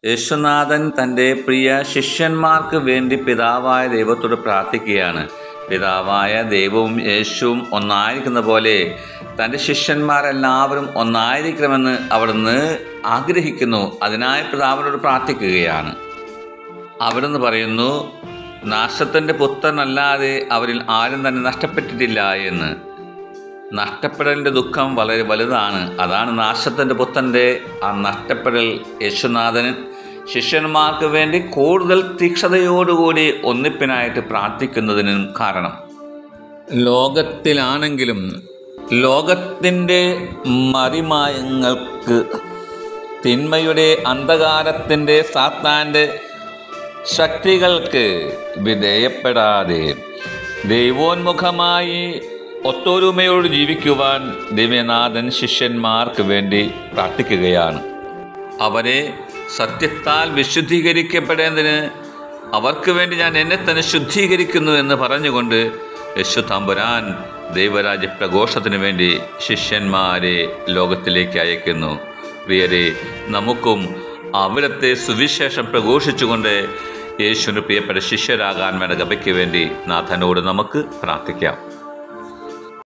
യേശുനാഥൻ തൻ്റെ പ്രിയ ശിഷ്യന്മാർക്ക് വേണ്ടി പിതാവായ ദൈവത്തോട് പ്രാർത്ഥിക്കുകയാണ് പിതാവായ ദൈവവും യേശുവും ഒന്നായിരിക്കുന്ന പോലെ തൻ്റെ ശിഷ്യന്മാരെല്ലാവരും ഒന്നായിരിക്കണമെന്ന് അവിടുന്ന് ആഗ്രഹിക്കുന്നു അതിനായി പിതാവിനോട് പ്രാർത്ഥിക്കുകയാണ് അവിടുന്ന് പറയുന്നു നാശത്തിൻ്റെ പുത്രനല്ലാതെ അവരിൽ ആരും തന്നെ നഷ്ടപ്പെട്ടിട്ടില്ല എന്ന് നഷ്ടപ്പെടലിൻ്റെ ദുഃഖം വളരെ വലുതാണ് അതാണ് നാശത്തിൻ്റെ പുത്രൻ്റെ ആ നഷ്ടപ്പെടൽ യേശുനാഥന് ശിഷ്യന്മാർക്ക് വേണ്ടി കൂടുതൽ തീക്ഷണതയോടുകൂടി ഒന്നിപ്പിനായിട്ട് പ്രാർത്ഥിക്കുന്നതിനും കാരണം ലോകത്തിലാണെങ്കിലും ലോകത്തിൻ്റെ മറിമായങ്ങൾക്ക് തിന്മയുടെ അന്ധകാരത്തിൻ്റെ സാത്താൻ്റെ ശക്തികൾക്ക് വിധേയപ്പെടാതെ ദൈവോന്മുഖമായി ഒത്തൊരുമയോട് ജീവിക്കുവാൻ ദിവ്യനാഥൻ ശിഷ്യന്മാർക്ക് വേണ്ടി പ്രാർത്ഥിക്കുകയാണ് അവരെ സത്യത്താൽ വിശുദ്ധീകരിക്കപ്പെടേണ്ടതിന് അവർക്ക് വേണ്ടി ഞാൻ എന്നെ തന്നെ ശുദ്ധീകരിക്കുന്നു എന്ന് പറഞ്ഞുകൊണ്ട് യശു തമ്പുരാൻ ദൈവരാജ്യ പ്രഘോഷത്തിന് വേണ്ടി ശിഷ്യന്മാരെ ലോകത്തിലേക്ക് അയക്കുന്നു പ്രിയരെ നമുക്കും അവിടുത്തെ സുവിശേഷം പ്രഘോഷിച്ചുകൊണ്ട് യേശുവിന് പ്രിയപ്പെട്ട ശിഷ്യരാകാൻ വേണ്ട ഗബയ്ക്ക് വേണ്ടി നാഥനോട് നമുക്ക് പ്രാർത്ഥിക്കാം